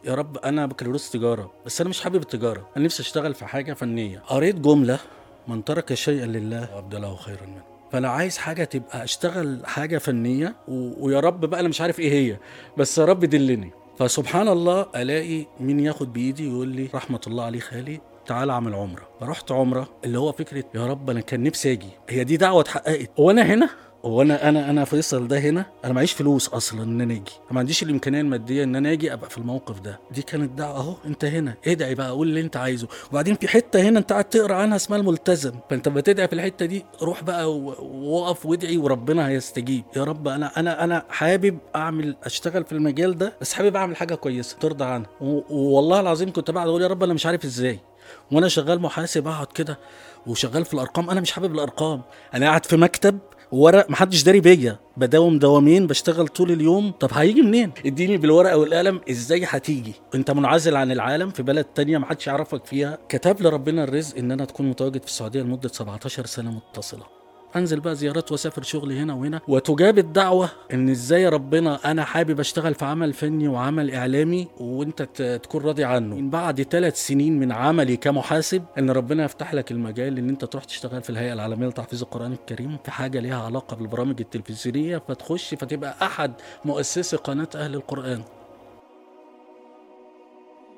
يا رب انا بكالوريوس تجاره بس انا مش حابب التجاره انا نفسي اشتغل في حاجه فنيه قريت جمله من ترك شيئا لله عبد له خيرا منه فانا عايز حاجه تبقى اشتغل حاجه فنيه و... ويا رب بقى انا مش عارف ايه هي بس يا رب دلني فسبحان الله الاقي مين ياخد بايدي يقول لي رحمه الله عليه خالي تعال اعمل عمره فرحت عمره اللي هو فكره يا رب انا كان نفسي اجي هي دي دعوه اتحققت وانا هنا وانا انا انا فيصل ده هنا انا معيش فلوس اصلا ان انا اجي ما عنديش الامكانيه الماديه ان انا اجي ابقى في الموقف ده دي كانت دعوه اهو انت هنا ادعي بقى قول اللي انت عايزه وبعدين في حته هنا انت قاعد تقرا عنها اسمها الملتزم فانت بتدعي في الحته دي روح بقى و- ووقف وادعي وربنا هيستجيب يا رب انا انا انا حابب اعمل اشتغل في المجال ده بس حابب اعمل حاجه كويسه ترضى عنها و- والله العظيم كنت بقعد اقول يا رب انا مش عارف ازاي وانا شغال محاسب اقعد كده وشغال في الارقام انا مش حابب الارقام انا قاعد في مكتب ورق محدش داري بيا بداوم دوامين بشتغل طول اليوم طب هيجي منين اديني بالورقه والقلم ازاي هتيجي انت منعزل عن العالم في بلد تانية محدش يعرفك فيها كتب لي ربنا الرزق ان انا تكون متواجد في السعوديه لمده 17 سنه متصله انزل بقى زيارات واسافر شغل هنا وهنا وتجاب الدعوه ان ازاي ربنا انا حابب اشتغل في عمل فني وعمل اعلامي وانت ت- تكون راضي عنه من بعد ثلاث سنين من عملي كمحاسب ان ربنا يفتح لك المجال ان انت تروح تشتغل في الهيئه العالميه لتحفيظ القران الكريم في حاجه ليها علاقه بالبرامج التلفزيونيه فتخش فتبقى احد مؤسسي قناه اهل القران